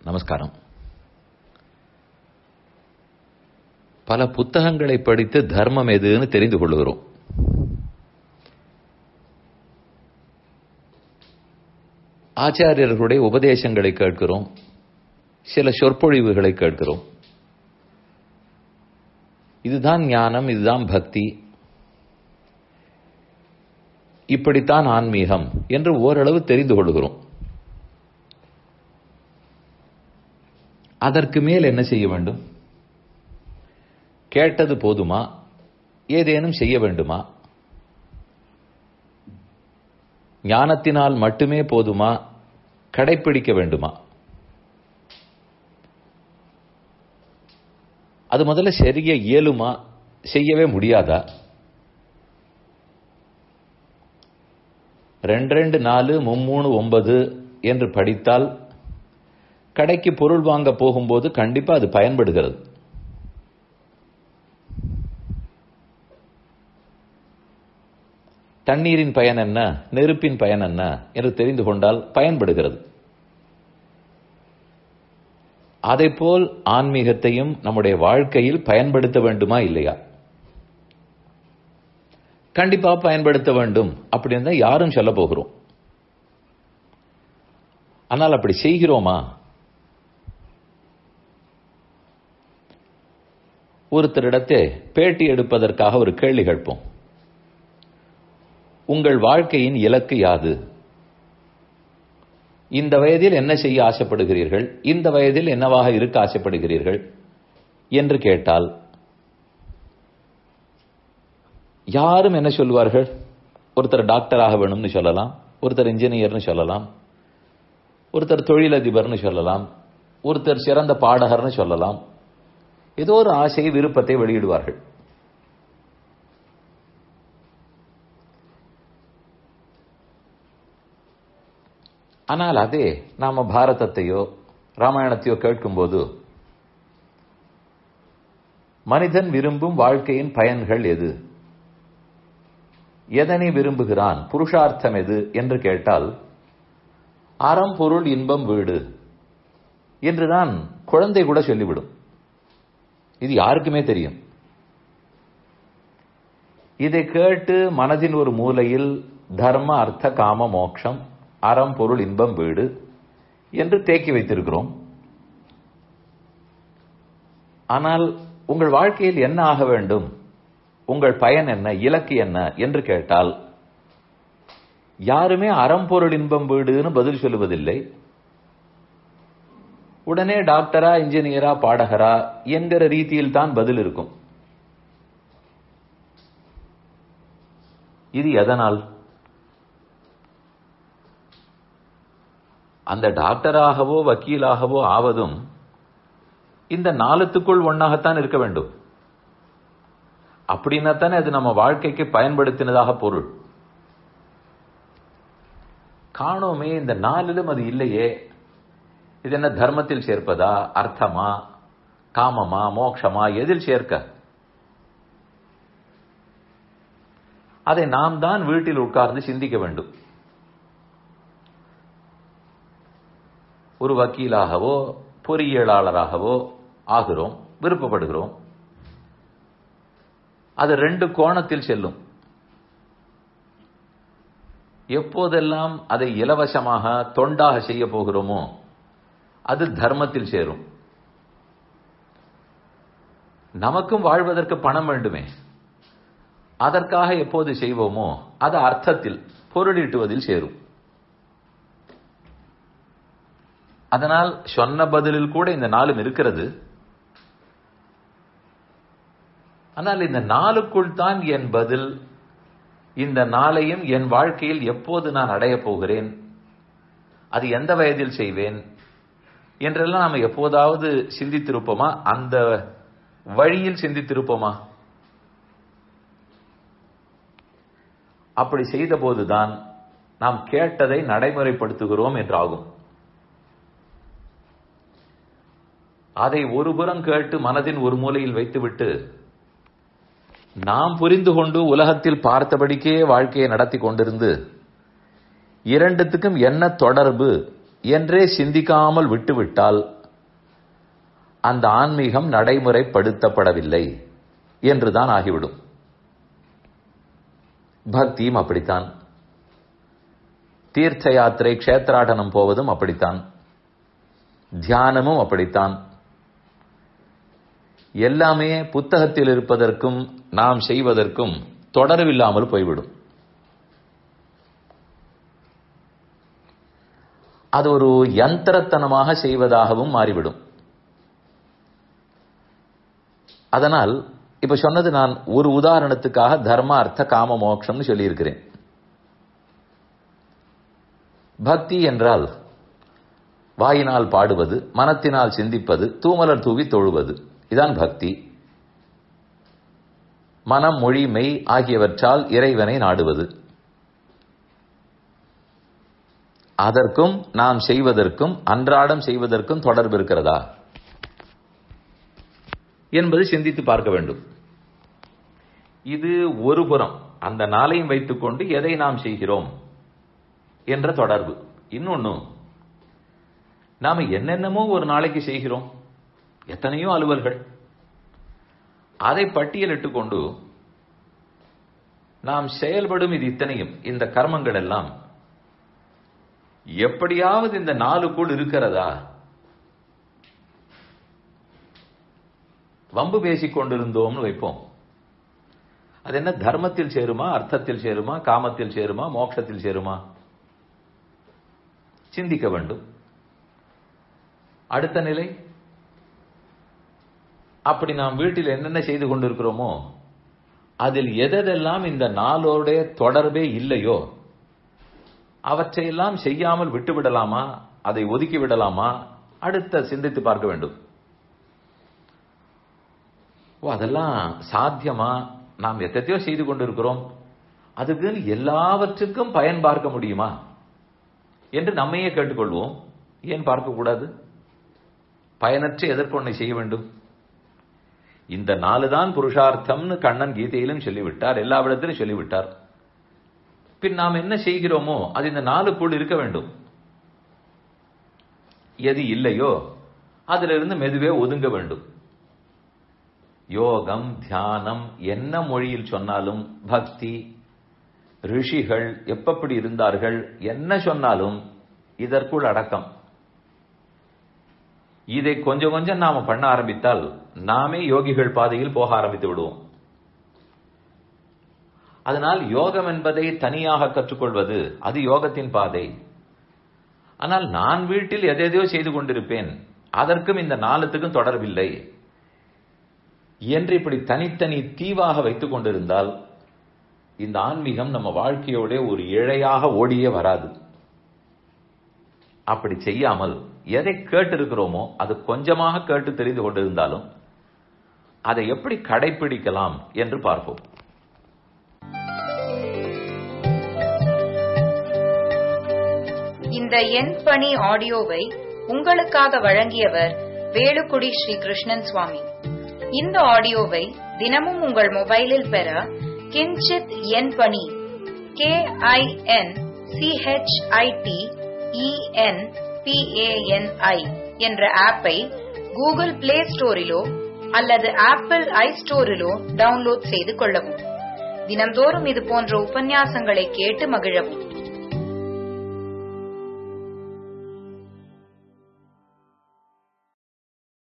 நமஸ்காரம் பல புத்தகங்களை படித்து தர்மம் எதுன்னு தெரிந்து கொள்ளுகிறோம் ஆச்சாரியர்களுடைய உபதேசங்களை கேட்கிறோம் சில சொற்பொழிவுகளை கேட்கிறோம் இதுதான் ஞானம் இதுதான் பக்தி இப்படித்தான் ஆன்மீகம் என்று ஓரளவு தெரிந்து கொள்கிறோம் அதற்கு மேல் என்ன செய்ய வேண்டும் கேட்டது போதுமா ஏதேனும் செய்ய வேண்டுமா ஞானத்தினால் மட்டுமே போதுமா கடைப்பிடிக்க வேண்டுமா அது முதல்ல சரிய இயலுமா செய்யவே முடியாதா ரெண்டு ரெண்டு நாலு மும்மூணு ஒன்பது என்று படித்தால் கடைக்கு பொருள் வாங்க போகும்போது கண்டிப்பா அது பயன்படுகிறது தண்ணீரின் பயன் என்ன நெருப்பின் பயன் என்ன என்று தெரிந்து கொண்டால் பயன்படுகிறது போல் ஆன்மீகத்தையும் நம்முடைய வாழ்க்கையில் பயன்படுத்த வேண்டுமா இல்லையா கண்டிப்பா பயன்படுத்த வேண்டும் அப்படின்னு தான் யாரும் சொல்ல போகிறோம் ஆனால் அப்படி செய்கிறோமா ஒருத்தரிடத்தே பேட்டி எடுப்பதற்காக ஒரு கேள்வி கேட்போம் உங்கள் வாழ்க்கையின் இலக்கு யாது இந்த வயதில் என்ன செய்ய ஆசைப்படுகிறீர்கள் இந்த வயதில் என்னவாக இருக்க ஆசைப்படுகிறீர்கள் என்று கேட்டால் யாரும் என்ன சொல்லுவார்கள் ஒருத்தர் டாக்டராக வேணும்னு சொல்லலாம் ஒருத்தர் இன்ஜினியர்னு சொல்லலாம் ஒருத்தர் தொழிலதிபர்னு சொல்லலாம் ஒருத்தர் சிறந்த பாடகர்னு சொல்லலாம் ஏதோ ஒரு ஆசை விருப்பத்தை வெளியிடுவார்கள் ஆனால் அதே நாம பாரதத்தையோ ராமாயணத்தையோ கேட்கும்போது மனிதன் விரும்பும் வாழ்க்கையின் பயன்கள் எது எதனை விரும்புகிறான் புருஷார்த்தம் எது என்று கேட்டால் அறம் பொருள் இன்பம் வீடு என்றுதான் குழந்தை கூட சொல்லிவிடும் இது யாருக்குமே தெரியும் இதை கேட்டு மனதின் ஒரு மூலையில் தர்ம அர்த்த காம மோட்சம் அறம் பொருள் இன்பம் வீடு என்று தேக்கி வைத்திருக்கிறோம் ஆனால் உங்கள் வாழ்க்கையில் என்ன ஆக வேண்டும் உங்கள் பயன் என்ன இலக்கு என்ன என்று கேட்டால் யாருமே அறம் பொருள் இன்பம் வீடுன்னு பதில் சொல்லுவதில்லை உடனே டாக்டரா இன்ஜினியரா பாடகரா என்கிற ரீதியில் தான் பதில் இருக்கும் இது எதனால் அந்த டாக்டராகவோ வக்கீலாகவோ ஆவதும் இந்த நாளத்துக்குள் ஒன்னாகத்தான் இருக்க வேண்டும் அப்படின்னா தானே அது நம்ம வாழ்க்கைக்கு பயன்படுத்தினதாக பொருள் காணோமே இந்த நாளிலும் அது இல்லையே இது என்ன தர்மத்தில் சேர்ப்பதா அர்த்தமா காமமா மோக்ஷமா எதில் சேர்க்க அதை நாம் தான் வீட்டில் உட்கார்ந்து சிந்திக்க வேண்டும் ஒரு வக்கீலாகவோ பொறியியலாளராகவோ ஆகிறோம் விருப்பப்படுகிறோம் அது ரெண்டு கோணத்தில் செல்லும் எப்போதெல்லாம் அதை இலவசமாக தொண்டாக செய்ய போகிறோமோ அது தர்மத்தில் சேரும் நமக்கும் வாழ்வதற்கு பணம் வேண்டுமே அதற்காக எப்போது செய்வோமோ அது அர்த்தத்தில் பொருளீட்டுவதில் சேரும் அதனால் சொன்ன பதிலில் கூட இந்த நாளும் இருக்கிறது ஆனால் இந்த நாளுக்குள் தான் என் பதில் இந்த நாளையும் என் வாழ்க்கையில் எப்போது நான் அடையப் போகிறேன் அது எந்த வயதில் செய்வேன் என்றெல்லாம் நாம் எப்போதாவது சிந்தித்திருப்போமா அந்த வழியில் சிந்தித்திருப்போமா அப்படி செய்த போதுதான் நாம் கேட்டதை நடைமுறைப்படுத்துகிறோம் என்றாகும் அதை ஒருபுறம் கேட்டு மனதின் ஒரு மூலையில் வைத்துவிட்டு நாம் புரிந்து கொண்டு உலகத்தில் பார்த்தபடிக்கே வாழ்க்கையை நடத்தி கொண்டிருந்து இரண்டுத்துக்கும் என்ன தொடர்பு என்றே சிந்திக்காமல் விட்டுவிட்டால் அந்த ஆன்மீகம் நடைமுறைப்படுத்தப்படவில்லை என்றுதான் ஆகிவிடும் பக்தியும் அப்படித்தான் தீர்த்த யாத்திரை க்ஷேத்ராடனம் போவதும் அப்படித்தான் தியானமும் அப்படித்தான் எல்லாமே புத்தகத்தில் இருப்பதற்கும் நாம் செய்வதற்கும் தொடர்பில்லாமல் போய்விடும் அது ஒரு யந்திரத்தனமாக செய்வதாகவும் மாறிவிடும் அதனால் இப்ப சொன்னது நான் ஒரு உதாரணத்துக்காக தர்ம அர்த்த காம மோட்சம்னு சொல்லியிருக்கிறேன் பக்தி என்றால் வாயினால் பாடுவது மனத்தினால் சிந்திப்பது தூமலர் தூவி தொழுவது இதான் பக்தி மனம் மொழி மெய் ஆகியவற்றால் இறைவனை நாடுவது அதற்கும் நாம் செய்வதற்கும் அன்றாடம் செய்வதற்கும் தொடர்பு இருக்கிறதா என்பது சிந்தித்து பார்க்க வேண்டும் இது ஒரு புறம் அந்த நாளையும் வைத்துக்கொண்டு எதை நாம் செய்கிறோம் என்ற தொடர்பு இன்னொன்னு நாம என்னென்னமோ ஒரு நாளைக்கு செய்கிறோம் எத்தனையோ அலுவல்கள் அதை பட்டியலிட்டு கொண்டு நாம் செயல்படும் இது இத்தனையும் இந்த கர்மங்கள் எல்லாம் எப்படியாவது இந்த நாளுக்குள் இருக்கிறதா வம்பு பேசிக் கொண்டிருந்தோம்னு வைப்போம் அது என்ன தர்மத்தில் சேருமா அர்த்தத்தில் சேருமா காமத்தில் சேருமா மோட்சத்தில் சேருமா சிந்திக்க வேண்டும் அடுத்த நிலை அப்படி நாம் வீட்டில் என்னென்ன செய்து கொண்டிருக்கிறோமோ அதில் எதெல்லாம் இந்த நாளோட தொடர்பே இல்லையோ அவற்றையெல்லாம் செய்யாமல் விட்டு விடலாமா அதை ஒதுக்கி விடலாமா அடுத்த சிந்தித்து பார்க்க வேண்டும் ஓ அதெல்லாம் சாத்தியமா நாம் எத்தையோ செய்து கொண்டிருக்கிறோம் அதுக்கு எல்லாவற்றுக்கும் பயன் பார்க்க முடியுமா என்று நம்மையே கேட்டுக்கொள்வோம் ஏன் பார்க்கக்கூடாது பயனற்று எதற்கொன்னை செய்ய வேண்டும் இந்த நாலு தான் புருஷார்த்தம்னு கண்ணன் கீதையிலும் சொல்லிவிட்டார் எல்லா விடத்திலும் சொல்லிவிட்டார் பின் நாம் என்ன செய்கிறோமோ அது இந்த நாளுக்குள் இருக்க வேண்டும் எது இல்லையோ அதிலிருந்து மெதுவே ஒதுங்க வேண்டும் யோகம் தியானம் என்ன மொழியில் சொன்னாலும் பக்தி ரிஷிகள் எப்படி இருந்தார்கள் என்ன சொன்னாலும் இதற்குள் அடக்கம் இதை கொஞ்சம் கொஞ்சம் நாம பண்ண ஆரம்பித்தால் நாமே யோகிகள் பாதையில் போக ஆரம்பித்து விடுவோம் அதனால் யோகம் என்பதை தனியாக கற்றுக்கொள்வது அது யோகத்தின் பாதை ஆனால் நான் வீட்டில் எதையோ செய்து கொண்டிருப்பேன் அதற்கும் இந்த நாளத்துக்கும் தொடர்பில்லை என்று இப்படி தனித்தனி தீவாக வைத்துக் கொண்டிருந்தால் இந்த ஆன்மீகம் நம்ம வாழ்க்கையோட ஒரு இழையாக ஓடியே வராது அப்படி செய்யாமல் எதை கேட்டிருக்கிறோமோ அது கொஞ்சமாக கேட்டு தெரிந்து கொண்டிருந்தாலும் அதை எப்படி கடைபிடிக்கலாம் என்று பார்ப்போம் இந்த எண் பணி ஆடியோவை உங்களுக்காக வழங்கியவர் வேலுக்குடி ஸ்ரீ கிருஷ்ணன் சுவாமி இந்த ஆடியோவை தினமும் உங்கள் மொபைலில் பெற கிஞ்சித் எண் பணி கே ஐ என் சிஹெச்ஐடி இஎன் பிஏஎன்ஐ என்ற ஆப்பை கூகுள் பிளே ஸ்டோரிலோ அல்லது ஆப்பிள் ஐ ஸ்டோரிலோ டவுன்லோட் செய்து கொள்ளவும் தினம்தோறும் இது போன்ற உபன்யாசங்களை கேட்டு மகிழவும்